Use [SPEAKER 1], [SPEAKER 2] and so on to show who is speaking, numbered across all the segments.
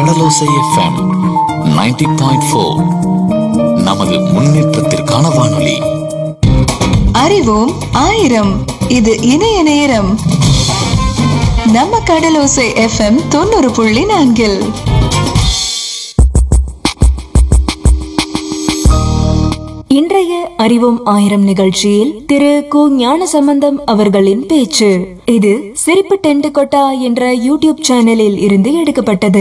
[SPEAKER 1] கடலோசை FM 90.4 point four நமது முன்னேற்றத்திற்கான வானொலி
[SPEAKER 2] அறிவோம் ஆயிரம் இது இணைய நேரம் நம்ம கடலோசை எஃப்எம் தொண்ணூறு புள்ளி நான்கில்
[SPEAKER 3] இன்றைய அறிவோம் ஆயிரம் நிகழ்ச்சியில் திரு கு ஞானசம்பந்தம் அவர்களின் பேச்சு இது சிரிப்பு டென்ட் கொட்டா என்ற யூடியூப் சேனலில் இருந்து எடுக்கப்பட்டது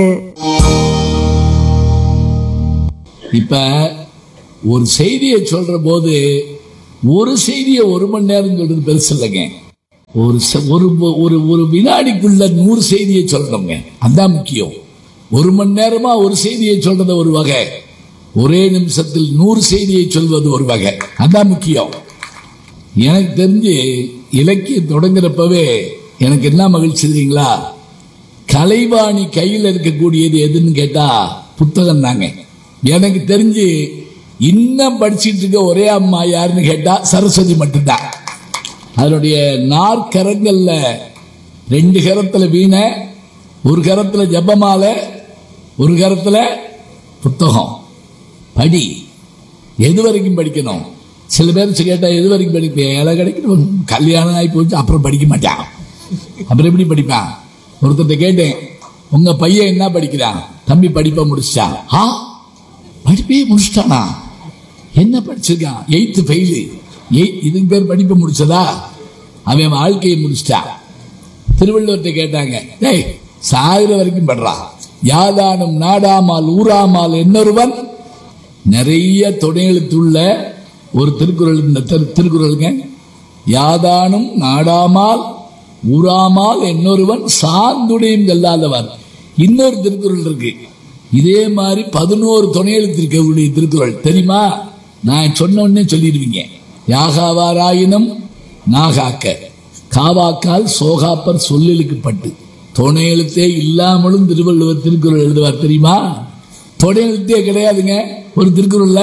[SPEAKER 4] இப்ப ஒரு செய்தியை சொல்ற போது ஒரு செய்தியை ஒரு மணி நேரம் சொல்றது பெருசு இல்லைங்க ஒரு ச- ஒரு ஒரு ஒரு வினாடிக்குள்ள நூறு செய்தியை சொல்றோங்க அதான் முக்கியம் ஒரு மணி நேரமா ஒரு செய்தியை சொல்றது ஒரு வகை ஒரே நிமிஷத்தில் நூறு செய்தியை சொல்வது ஒரு வகை அதான் முக்கியம் எனக்கு தெரிஞ்சு இலக்கியம் தொடங்குறப்பவே எனக்கு என்ன மகிழ்ச்சி தெரியுங்களா கலைவாணி கையில் இருக்கக்கூடியது எதுன்னு கேட்டா புத்தகம் தாங்க எனக்கு தெரிஞ்சு இன்னும் படிச்சிட்டு இருக்க ஒரே அம்மா யாருன்னு கேட்டா சரஸ்வதி மட்டும்தான் அதனுடைய நாற்கரங்கள்ல ரெண்டு கரத்துல வீணை ஒரு கரத்துல ஜபமாலை ஒரு கரத்துல புத்தகம் படி எது வரைக்கும் படிக்கணும் சில பேர் கேட்டா எது வரைக்கும் படிப்பேன் ஏழை கிடைக்கணும் கல்யாணம் ஆகி போச்சு அப்புறம் படிக்க மாட்டான் அப்புறம் எப்படி படிப்பான் ஒருத்தர்ட்ட கேட்டேன் உங்க பையன் என்ன படிக்கிறான் தம்பி படிப்பை முடிச்சிட்டான் ஆ படிப்பே முடிச்சிட்டானா என்ன படிச்சிருக்கான் எயித்து ஃபெயிலு எயிட் இதுக்கு பேர் படிப்பை முடிச்சதா அவன் வாழ்க்கையை முடிச்சிட்டான் திருவள்ளுவர்கிட்ட கேட்டாங்க டேய் சாகுற வரைக்கும் படுறான் யாதானும் நாடாமால் ஊராமால் என்னொருவன் நிறைய துணையெழுத்துள்ள ஒரு திருக்குறள் இந்த திரு- திருக்குறளுங்க யாதானும் நாடாமால் ஊராமால் என்னொருவன் சார்ந்துடையும் செல்லாதவன் இன்னொரு திருக்குறள் இருக்கு இதே மாதிரி பதினோரு துணையெழுத்து இருக்கக்கூடிய திருக்குறள் தெரியுமா நான் சொன்ன உடனே சொல்லிடுவீங்க யாகாவாராயினும் நாகாக்க காவாக்கால் சோகாப்பர் சொல்லலுக்கு பட்டு துணை எழுத்தே இல்லாமலும் திருவள்ளுவர் திருக்குறள் எழுதுவார் தெரியுமா துணை எழுத்தே கிடையாதுங்க ஒரு திருக்குறள்ல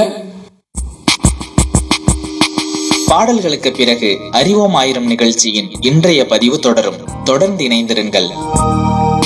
[SPEAKER 5] பாடல்களுக்கு பிறகு அறிவோம் ஆயிரம் நிகழ்ச்சியின் இன்றைய பதிவு தொடரும் தொடர்ந்து இணைந்திருங்கள்